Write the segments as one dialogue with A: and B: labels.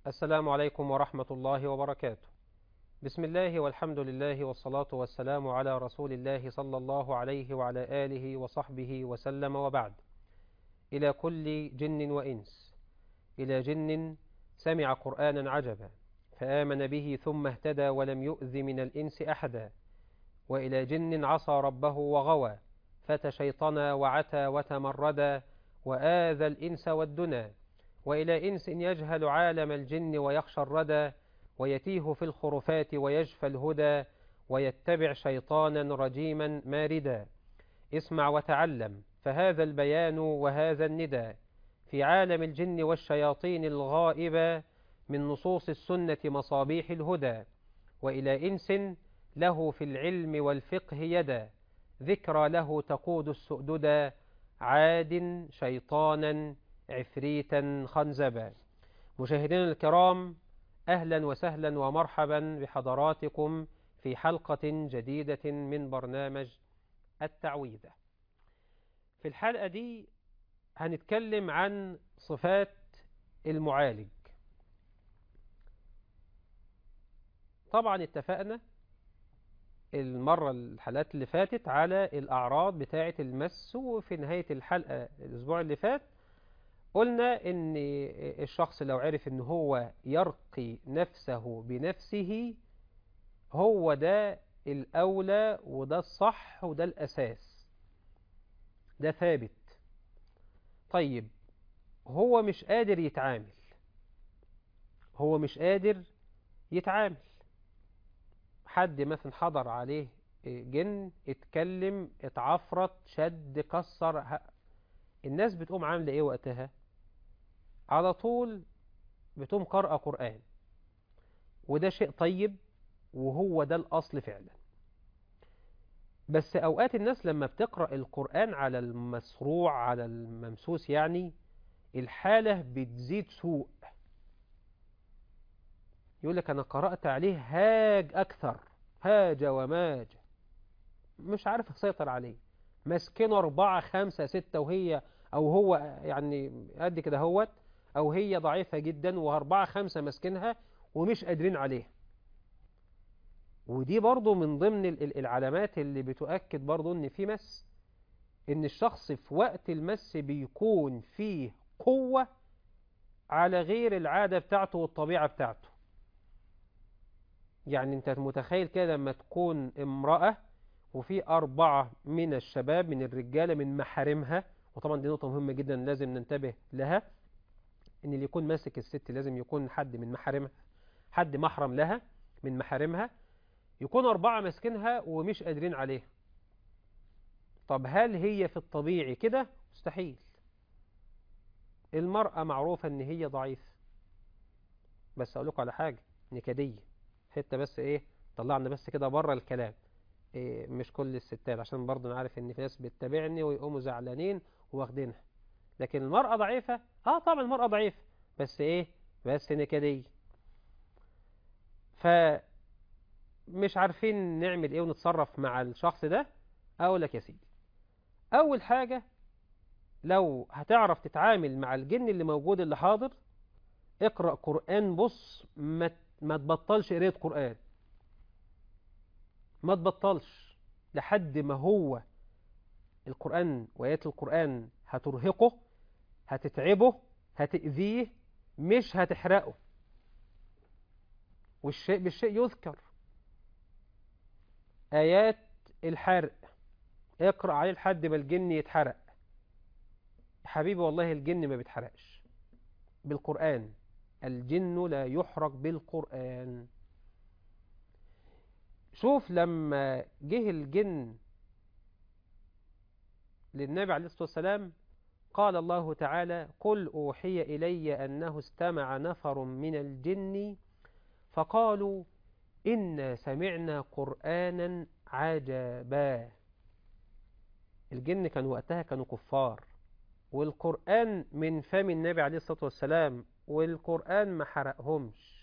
A: السلام عليكم ورحمة الله وبركاته بسم الله والحمد لله والصلاة والسلام على رسول الله صلى الله عليه وعلى آله وصحبه وسلم وبعد إلى كل جن وإنس إلى جن سمع قرآنا عجبا فآمن به ثم اهتدى ولم يؤذ من الإنس أحدا وإلى جن عصى ربه وغوى فتشيطنا وعتى وتمردا وآذى الإنس والدنا وإلى إنس يجهل عالم الجن ويخشى الردى ويتيه في الخرفات ويجفى الهدى ويتبع شيطانا رجيما ماردا اسمع وتعلم فهذا البيان وهذا الندى في عالم الجن والشياطين الغائبة من نصوص السنة مصابيح الهدى وإلى إنس له في العلم والفقه يدا ذكرى له تقود السؤددا عاد شيطانا عفريتا خنزبا مشاهدينا الكرام أهلا وسهلا ومرحبا بحضراتكم في حلقة جديدة من برنامج التعويذة في الحلقة دي هنتكلم عن صفات المعالج طبعا اتفقنا المرة الحلقات اللي فاتت على الأعراض بتاعة المس وفي نهاية الحلقة الأسبوع اللي فات قلنا ان الشخص لو عرف ان هو يرقي نفسه بنفسه هو ده الأولى وده الصح وده الأساس ده ثابت طيب هو مش قادر يتعامل هو مش قادر يتعامل حد مثلا حضر عليه جن اتكلم اتعفرت شد كسر الناس بتقوم عاملة ايه وقتها على طول بتقوم قرأ قرآن وده شيء طيب وهو ده الأصل فعلا بس أوقات الناس لما بتقرأ القرآن على المسروع على الممسوس يعني الحالة بتزيد سوء يقول لك أنا قرأت عليه هاج أكثر هاج وماج مش عارف أسيطر عليه مسكنه أربعة خمسة ستة وهي أو هو يعني قد كده هوت أو هي ضعيفة جدا وأربعة خمسة مسكنها ومش قادرين عليها ودي برضو من ضمن العلامات اللي بتؤكد برضو ان في مس ان الشخص في وقت المس بيكون فيه قوة على غير العادة بتاعته والطبيعة بتاعته يعني انت متخيل كده لما تكون امرأة وفي أربعة من الشباب من الرجالة من محارمها وطبعا دي نقطة مهمة جدا لازم ننتبه لها ان اللي يكون ماسك الست لازم يكون حد من محارمها حد محرم لها من محارمها يكون أربعة ماسكينها ومش قادرين عليها طب هل هي في الطبيعي كده مستحيل المرأة معروفة ان هي ضعيفة بس اقول لكم على حاجة نكدية حتة بس ايه طلعنا بس كده بره الكلام إيه مش كل الستات عشان برضه انا عارف ان في ناس بتتابعني ويقوموا زعلانين واخدينها لكن المرأة ضعيفة اه طبعا المرأة ضعيفة بس ايه بس نكدية ف مش عارفين نعمل ايه ونتصرف مع الشخص ده اقول لك يا سيدي اول حاجة لو هتعرف تتعامل مع الجن اللي موجود اللي حاضر اقرأ قرآن بص ما, ما تبطلش قراءة قرآن ما تبطلش لحد ما هو القرآن وآيات القرآن هترهقه هتتعبه هتأذيه مش هتحرقه والشيء بالشيء يذكر آيات الحرق اقرأ عليه لحد ما الجن يتحرق حبيبي والله الجن ما بيتحرقش بالقرآن الجن لا يحرق بالقرآن شوف لما جه الجن للنبي عليه الصلاة والسلام قال الله تعالى قل أوحي إلي أنه استمع نفر من الجن فقالوا إنا سمعنا قرآنا عجبا الجن كانوا وقتها كانوا كفار والقرآن من فم النبي عليه الصلاة والسلام والقرآن ما حرقهمش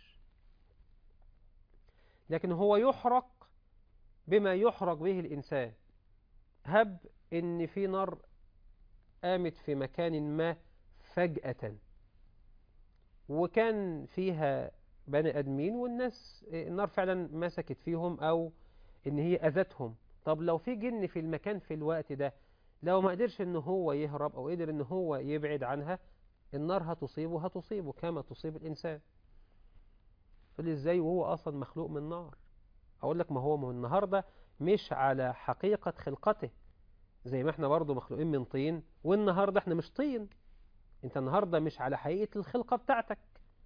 A: لكن هو يحرق بما يحرق به الإنسان هب إن في نار قامت في مكان ما فجأة وكان فيها بني ادمين والناس النار فعلا مسكت فيهم او ان هي اذتهم طب لو في جن في المكان في الوقت ده لو ما قدرش ان هو يهرب او قدر ان هو يبعد عنها النار هتصيبه هتصيبه كما تصيب الانسان تقول لي ازاي وهو اصلا مخلوق من نار اقول لك ما هو من النهارده مش على حقيقة خلقته زي ما احنا برضه مخلوقين من طين والنهارده احنا مش طين انت النهارده مش على حقيقة الخلقة بتاعتك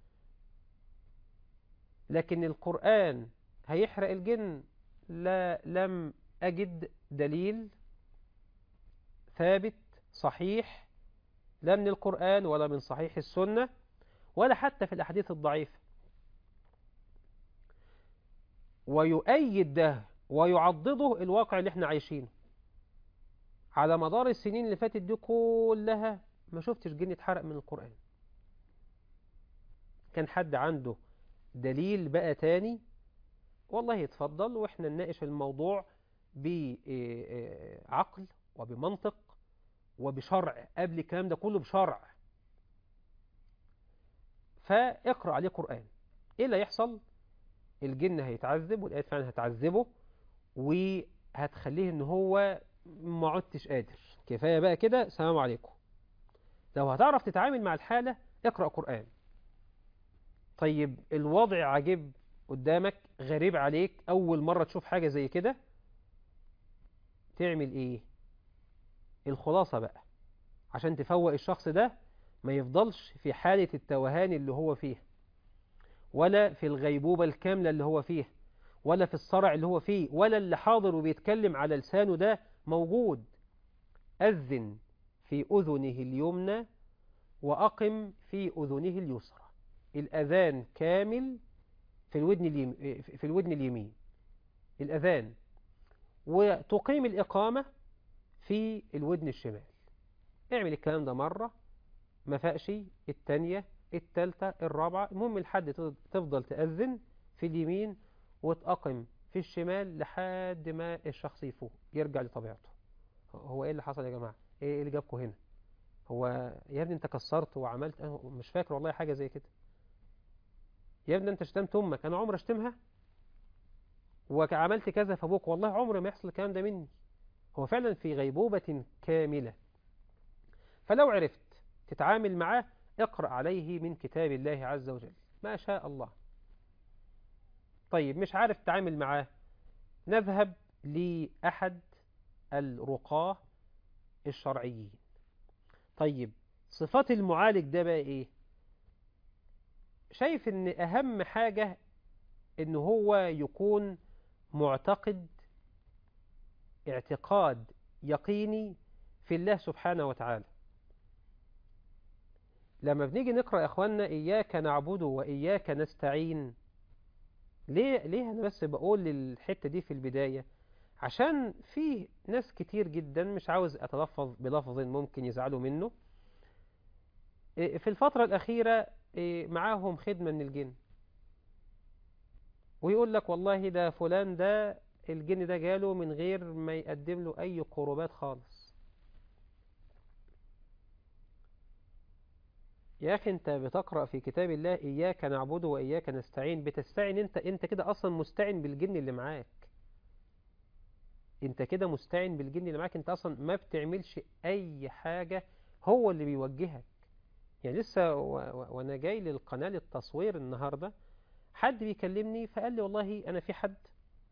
A: لكن القرآن هيحرق الجن لا لم أجد دليل ثابت صحيح لا من القرآن ولا من صحيح السنة ولا حتى في الأحاديث الضعيفة ويؤيد ده ويعضده الواقع اللي احنا عايشينه على مدار السنين اللي فاتت دي كلها ما شفتش جن اتحرق من القرآن كان حد عنده دليل بقى تاني والله يتفضل واحنا نناقش الموضوع بعقل وبمنطق وبشرع قبل الكلام ده كله بشرع فاقرأ عليه قرآن ايه اللي هيحصل الجن هيتعذب والآيات فعلا هتعذبه وهتخليه ان هو ما عدتش قادر كفاية بقى كده سلام عليكم لو هتعرف تتعامل مع الحالة اقرأ قرآن طيب الوضع عجيب قدامك غريب عليك أول مرة تشوف حاجة زي كده تعمل ايه الخلاصة بقى عشان تفوق الشخص ده ما يفضلش في حالة التوهان اللي هو فيه ولا في الغيبوبة الكاملة اللي هو فيه ولا في الصرع اللي هو فيه ولا اللي حاضر وبيتكلم على لسانه ده موجود أذن في أذنه اليمنى وأقم في أذنه اليسرى الأذان كامل في الودن اليمين, في الودن اليمين الأذان وتقيم الإقامة في الودن الشمال اعمل الكلام ده مرة ما فاقش التانية التالتة الرابعة المهم الحد تفضل تأذن في اليمين وتقم في الشمال لحد ما الشخص يفوق يرجع لطبيعته هو ايه اللي حصل يا جماعة ايه اللي جابكم هنا هو يا ابني انت كسرت وعملت انا مش فاكر والله حاجة زي كده يا ابني انت شتمت امك انا عمري اشتمها وعملت كذا في ابوك والله عمري ما يحصل الكلام ده مني هو فعلا في غيبوبة كاملة فلو عرفت تتعامل معاه اقرأ عليه من كتاب الله عز وجل ما شاء الله طيب مش عارف تتعامل معاه نذهب لأحد الرقاه الشرعيين طيب صفات المعالج ده بقى ايه شايف ان اهم حاجة ان هو يكون معتقد اعتقاد يقيني في الله سبحانه وتعالى لما بنيجي نقرأ يا اخوانا إياك نعبد وإياك نستعين ليه, ليه أنا بس بقول الحتة دي في البداية عشان في ناس كتير جدا مش عاوز أتلفظ بلفظ ممكن يزعلوا منه في الفترة الأخيرة معاهم خدمة من الجن ويقول لك والله ده فلان ده الجن ده جاله من غير ما يقدم له أي قربات خالص يا أخي أنت بتقرأ في كتاب الله إياك نعبد وإياك نستعين بتستعين أنت أنت كده أصلا مستعين بالجن اللي معاك أنت كده مستعين بالجن اللي معاك أنت أصلا ما بتعملش أي حاجة هو اللي بيوجهك يعني لسه وأنا جاي للقناة للتصوير النهاردة حد بيكلمني فقال لي والله أنا في حد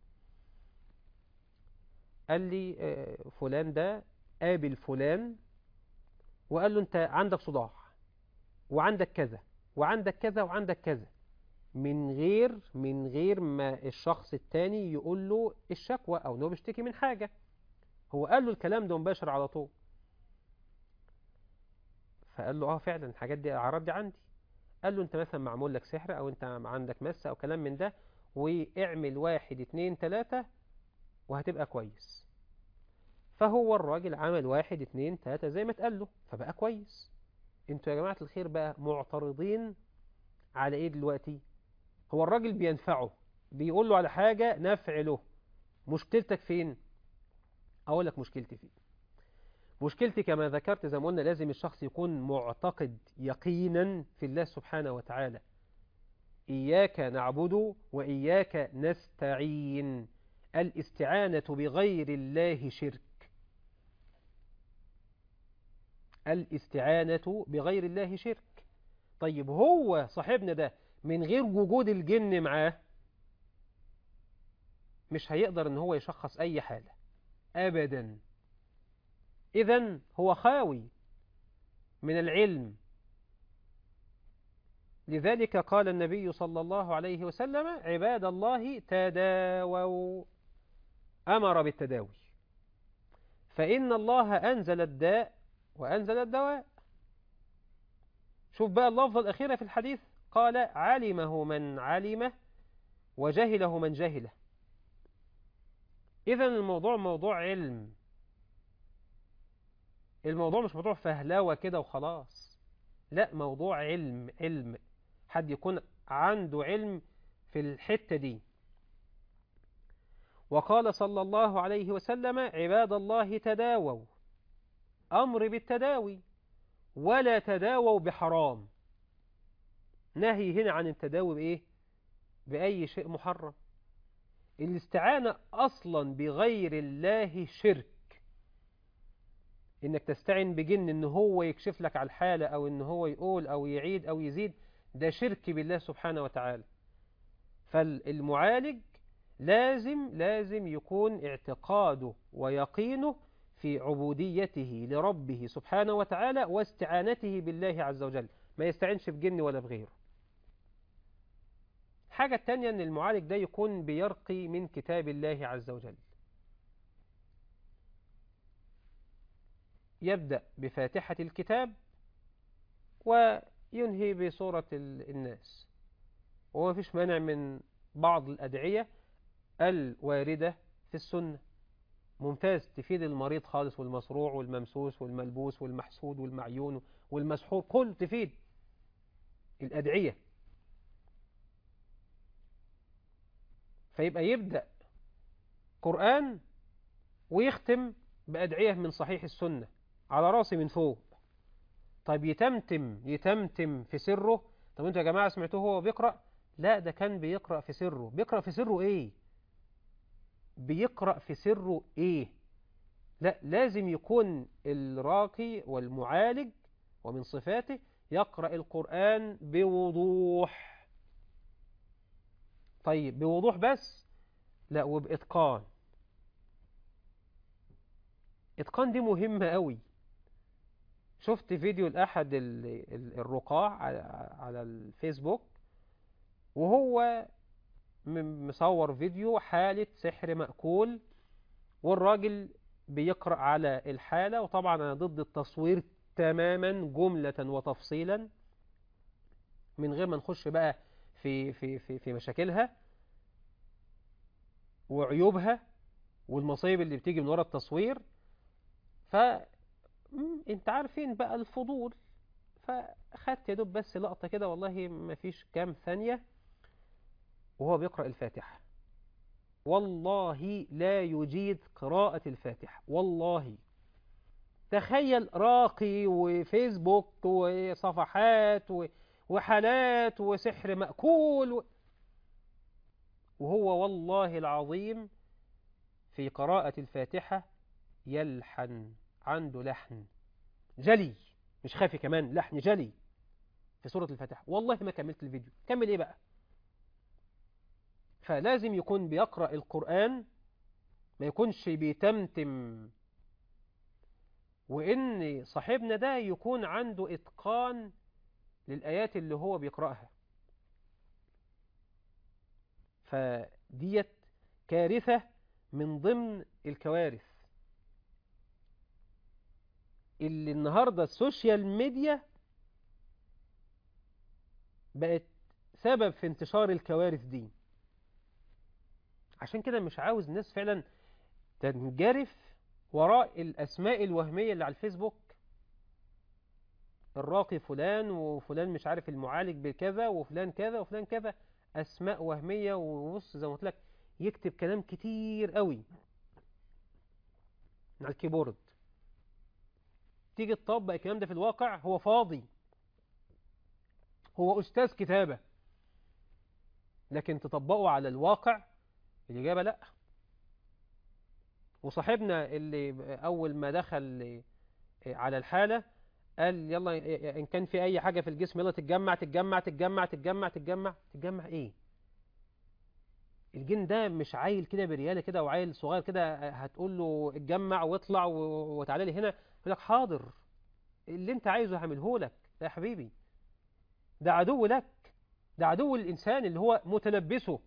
A: قال لي فلان ده قابل فلان وقال له أنت عندك صداع وعندك كذا وعندك كذا وعندك كذا من غير من غير ما الشخص التاني يقول له الشكوى او انه بيشتكي من حاجة هو قال له الكلام ده مباشر على طول فقال له اه فعلا الحاجات دي الاعراض دي عندي قال له انت مثلا معمول لك سحر او انت عندك مس او كلام من ده واعمل واحد اتنين تلاتة وهتبقى كويس فهو الراجل عمل واحد اتنين تلاتة زي ما اتقال له فبقى كويس انتوا يا جماعة الخير بقى معترضين على ايه دلوقتي هو الراجل بينفعه بيقول له على حاجة نفع له مشكلتك فين اقول لك مشكلتي فين مشكلتي كما ذكرت زي ما قلنا لازم الشخص يكون معتقد يقينا في الله سبحانه وتعالى إياك نعبد وإياك نستعين الاستعانة بغير الله شرك الاستعانة بغير الله شرك طيب هو صاحبنا ده من غير وجود الجن معاه مش هيقدر ان هو يشخص اي حالة ابدا اذا هو خاوي من العلم لذلك قال النبي صلى الله عليه وسلم عباد الله تداووا أمر بالتداوي فإن الله أنزل الداء وأنزل الدواء شوف بقى اللفظة الأخيرة في الحديث قال علمه من علمه وجهله من جهله إذا الموضوع موضوع علم الموضوع مش موضوع فهلاوة كده وخلاص لا موضوع علم علم حد يكون عنده علم في الحتة دي وقال صلى الله عليه وسلم عباد الله تداووا أمر بالتداوي ولا تداووا بحرام نهي هنا عن التداوي بإيه بأي شيء محرم الاستعانة أصلا بغير الله شرك إنك تستعين بجن إن هو يكشف لك على الحالة أو إن هو يقول أو يعيد أو يزيد ده شرك بالله سبحانه وتعالى فالمعالج لازم لازم يكون اعتقاده ويقينه في عبوديته لربه سبحانه وتعالى واستعانته بالله عز وجل ما يستعينش بجن ولا بغيره حاجة التانية أن المعالج ده يكون بيرقي من كتاب الله عز وجل يبدأ بفاتحة الكتاب وينهي بصورة الناس وما فيش مانع من بعض الأدعية الواردة في السنة ممتاز تفيد المريض خالص والمصروع والممسوس والملبوس والمحسود والمعيون والمسحور كل تفيد الأدعية فيبقى يبدأ قرآن ويختم بأدعية من صحيح السنة على راسي من فوق طيب يتمتم يتمتم في سره طب انتوا يا جماعة سمعتوه هو بيقرأ لا ده كان بيقرأ في سره بيقرأ في سره ايه بيقرأ في سره ايه لا لازم يكون الراقي والمعالج ومن صفاته يقرأ القرآن بوضوح طيب بوضوح بس لا وبإتقان إتقان دي مهمة قوي شفت فيديو لأحد الرقاع على الفيسبوك وهو مصور فيديو حالة سحر مأكول والراجل بيقرأ على الحالة وطبعا أنا ضد التصوير تماما جملة وتفصيلا من غير ما نخش بقى في, في, في, في مشاكلها وعيوبها والمصايب اللي بتيجي من وراء التصوير ف انت عارفين بقى الفضول فخدت يا دوب بس لقطة كده والله ما فيش كام ثانية وهو بيقرأ الفاتحة والله لا يجيد قراءة الفاتحة والله تخيل راقي وفيسبوك وصفحات وحالات وسحر مأكول وهو والله العظيم في قراءة الفاتحة يلحن عنده لحن جلي مش خافي كمان لحن جلي في سورة الفاتحة والله ما كملت الفيديو كمل ايه بقى فلازم يكون بيقرأ القرآن ما يكونش بيتمتم وإن صاحبنا ده يكون عنده إتقان للآيات اللي هو بيقرأها فديت كارثة من ضمن الكوارث اللي النهاردة السوشيال ميديا بقت سبب في انتشار الكوارث دي عشان كده مش عاوز الناس فعلا تنجرف وراء الأسماء الوهمية اللي على الفيسبوك الراقي فلان وفلان مش عارف المعالج بكذا وفلان كذا وفلان كذا أسماء وهمية وبص زي ما قلت لك يكتب كلام كتير قوي على الكيبورد تيجي تطبق الكلام ده في الواقع هو فاضي هو أستاذ كتابة لكن تطبقه على الواقع الإجابة لأ وصاحبنا اللي أول ما دخل على الحالة قال يلا إن كان في أي حاجة في الجسم يلا تتجمع تتجمع تتجمع تتجمع تتجمع تتجمع إيه الجن ده مش عيل كده بريالة كده وعيل صغير كده هتقول له اتجمع واطلع وتعالى لي هنا يقول لك حاضر اللي انت عايزه هعمله لك يا حبيبي ده عدو لك ده عدو الإنسان اللي هو متلبسه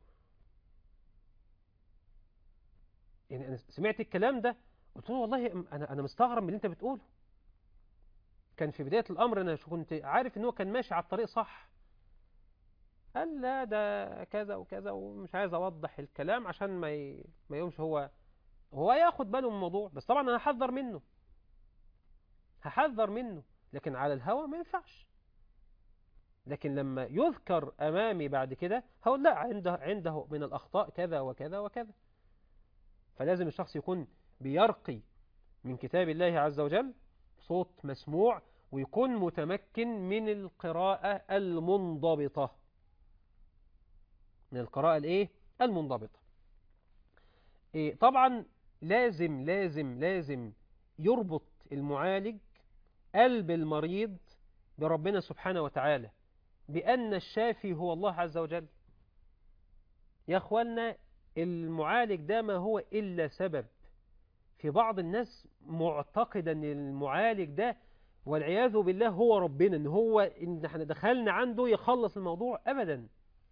A: يعني أنا سمعت الكلام ده قلت له والله أنا أنا مستغرب من اللي أنت بتقوله كان في بداية الأمر أنا كنت عارف إن هو كان ماشي على الطريق صح قال لا ده كذا وكذا ومش عايز أوضح الكلام عشان ما ي... ما يقومش هو هو ياخد باله من الموضوع بس طبعا أنا هحذر منه هحذر منه لكن على الهوى ما ينفعش لكن لما يذكر أمامي بعد كده هقول لا عنده, عنده من الأخطاء كذا وكذا وكذا فلازم الشخص يكون بيرقي من كتاب الله عز وجل صوت مسموع ويكون متمكن من القراءة المنضبطة من القراءة الايه المنضبطة إيه طبعا لازم لازم لازم يربط المعالج قلب المريض بربنا سبحانه وتعالى بأن الشافي هو الله عز وجل يا أخوانا المعالج ده ما هو إلا سبب في بعض الناس معتقد أن المعالج ده والعياذ بالله هو ربنا أن هو إن احنا دخلنا عنده يخلص الموضوع أبدا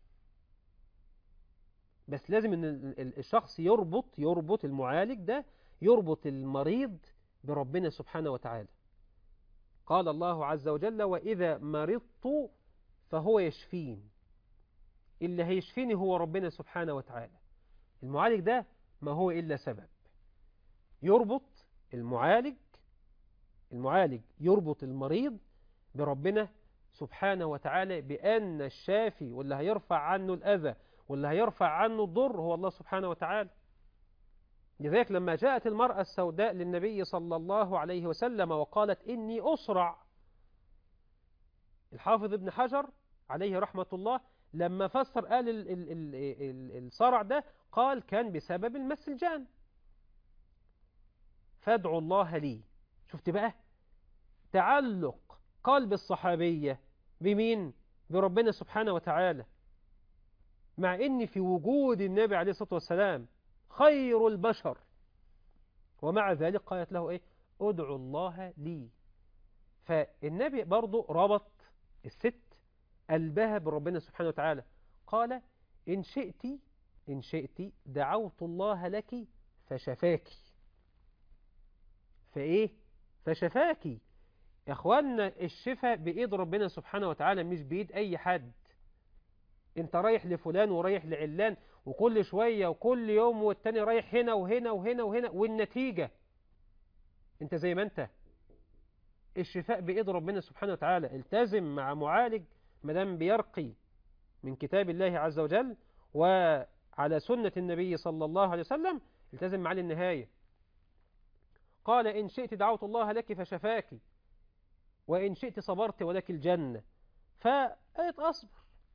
A: بس لازم أن الشخص يربط يربط المعالج ده يربط المريض بربنا سبحانه وتعالى قال الله عز وجل وإذا مرضت فهو يشفين اللي هيشفيني هو ربنا سبحانه وتعالى المعالج ده ما هو إلا سبب يربط المعالج المعالج يربط المريض بربنا سبحانه وتعالى بأن الشافي واللي هيرفع عنه الأذى واللي هيرفع عنه الضر هو الله سبحانه وتعالى لذلك لما جاءت المرأة السوداء للنبي صلى الله عليه وسلم وقالت إني أسرع الحافظ ابن حجر عليه رحمة الله لما فسر قال ال ال ال ال الصرع ده قال كان بسبب المس الجان فادعوا الله لي شفت بقى تعلق قلب الصحابية بمين بربنا سبحانه وتعالى مع ان في وجود النبي عليه الصلاة والسلام خير البشر ومع ذلك قالت له ايه ادعوا الله لي فالنبي برضو ربط الست قلبها بربنا سبحانه وتعالى قال إن شئت إن شئت دعوت الله لك فشفاك فإيه فشفاك يا أخوانا الشفاء بإيد ربنا سبحانه وتعالى مش بإيد أي حد انت رايح لفلان ورايح لعلان وكل شوية وكل يوم والتاني رايح هنا وهنا وهنا وهنا والنتيجة انت زي ما انت الشفاء بإيد ربنا سبحانه وتعالى التزم مع معالج مدام بيرقي من كتاب الله عز وجل وعلى سنة النبي صلى الله عليه وسلم التزم معاه للنهاية قال إن شئت دعوت الله لك فشفاك وإن شئت صبرت ولك الجنة فقالت أصبر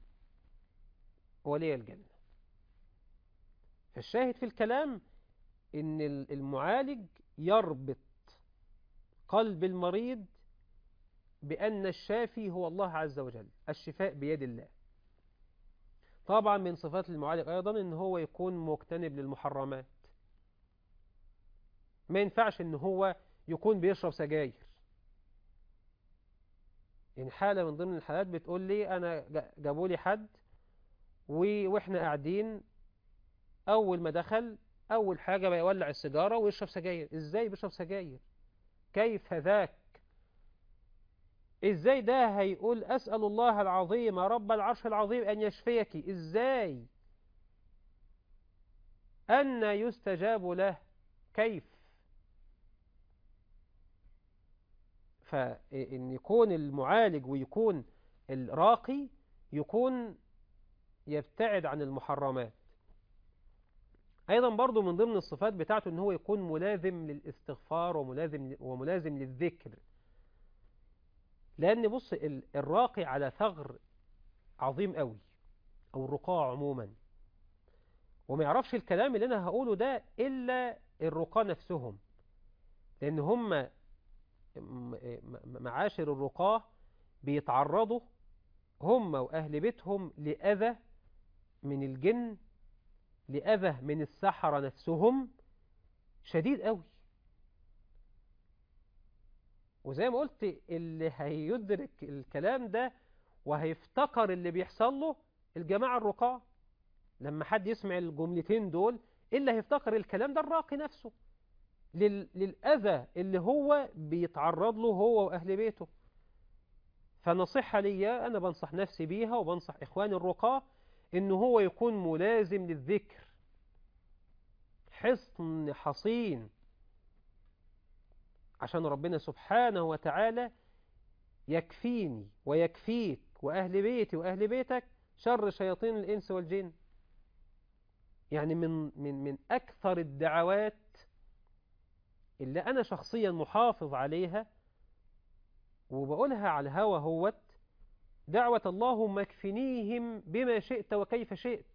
A: ولي الجنة فالشاهد في الكلام إن المعالج يربط قلب المريض بأن الشافي هو الله عز وجل الشفاء بيد الله طبعا من صفات المعالج أيضا إن هو يكون مجتنب للمحرمات ما ينفعش إن هو يكون بيشرب سجاير يعني حالة من ضمن الحالات بتقول لي أنا جابوا لي حد وإحنا قاعدين أول ما دخل أول حاجة بيولع السيجارة ويشرب سجاير إزاي بيشرب سجاير كيف ذاك ازاي ده هيقول اسأل الله العظيم رب العرش العظيم ان يشفيك ازاي ان يستجاب له كيف فان يكون المعالج ويكون الراقي يكون يبتعد عن المحرمات ايضا برضو من ضمن الصفات بتاعته ان هو يكون ملازم للاستغفار وملازم وملازم للذكر لأن بص الراقي على ثغر عظيم قوي أو الرقاع عموما وما يعرفش الكلام اللي أنا هقوله ده إلا الرقاة نفسهم لأن هم معاشر الرقاة بيتعرضوا هم وأهل بيتهم لأذى من الجن لأذى من السحرة نفسهم شديد قوي وزي ما قلت اللي هيدرك الكلام ده وهيفتكر اللي بيحصل له الجماعة الرقاة لما حد يسمع الجملتين دول اللي هيفتكر الكلام ده الراقي نفسه لل... للأذى اللي هو بيتعرض له هو وأهل بيته فنصيحة لي أنا بنصح نفسي بيها وبنصح إخواني الرقاة إن هو يكون ملازم للذكر حصن حصين عشان ربنا سبحانه وتعالى يكفيني ويكفيك وأهل بيتي وأهل بيتك شر شياطين الإنس والجن يعني من, من, من أكثر الدعوات اللي أنا شخصيا محافظ عليها وبقولها على الهوى هوت دعوة اللهم اكفنيهم بما شئت وكيف شئت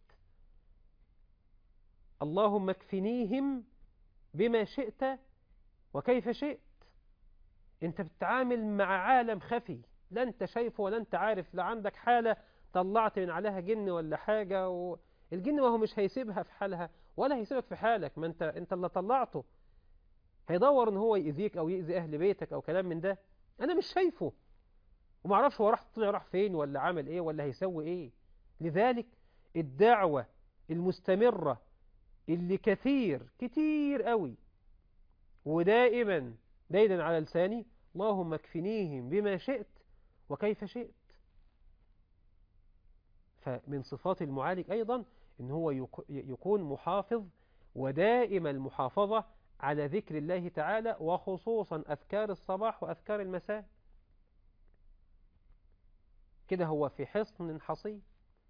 A: اللهم اكفنيهم بما شئت وكيف شئت انت بتتعامل مع عالم خفي لا انت شايفه ولا انت عارف لا عندك حالة طلعت من عليها جن ولا حاجة و... الجن ما هو مش هيسيبها في حالها ولا هيسيبك في حالك ما انت انت اللي طلعته هيدور ان هو يأذيك او يأذي اهل بيتك او كلام من ده انا مش شايفه وما اعرفش هو راح طلع راح فين ولا عمل ايه ولا هيسوي ايه لذلك الدعوة المستمرة اللي كثير كتير قوي ودائما دايما على لساني اللهم اكفنيهم بما شئت وكيف شئت فمن صفات المعالج أيضا إن هو يكون محافظ ودائم المحافظة على ذكر الله تعالى وخصوصا أذكار الصباح وأذكار المساء كده هو في حصن حصين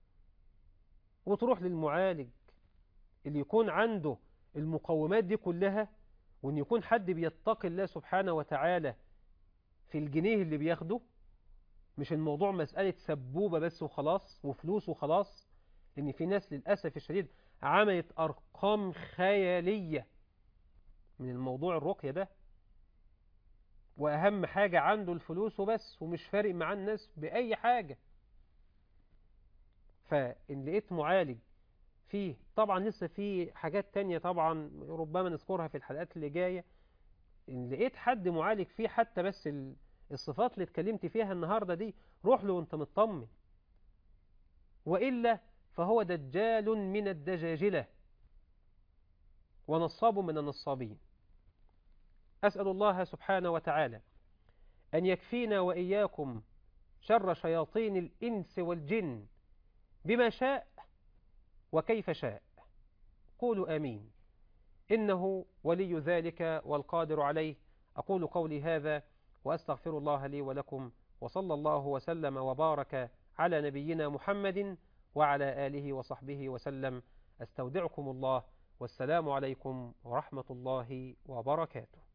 A: وتروح للمعالج اللي يكون عنده المقومات دي كلها وان يكون حد بيتقي الله سبحانه وتعالى في الجنيه اللي بياخده مش الموضوع مسألة سبوبة بس وخلاص وفلوس وخلاص لان في ناس للأسف الشديد عملت أرقام خيالية من الموضوع الرقية ده وأهم حاجة عنده الفلوس وبس ومش فارق مع الناس بأي حاجة فإن لقيت معالج فيه طبعا لسه في حاجات تانية طبعا ربما نذكرها في الحلقات اللي جاية إن لقيت حد معالج فيه حتى بس الصفات اللي اتكلمت فيها النهاردة دي روح له وانت مطمن وإلا فهو دجال من الدجاجلة ونصاب من النصابين أسأل الله سبحانه وتعالى أن يكفينا وإياكم شر شياطين الإنس والجن بما شاء وكيف شاء قولوا آمين إنه ولي ذلك والقادر عليه أقول قولي هذا وأستغفر الله لي ولكم وصلى الله وسلم وبارك على نبينا محمد وعلى آله وصحبه وسلم أستودعكم الله والسلام عليكم ورحمة الله وبركاته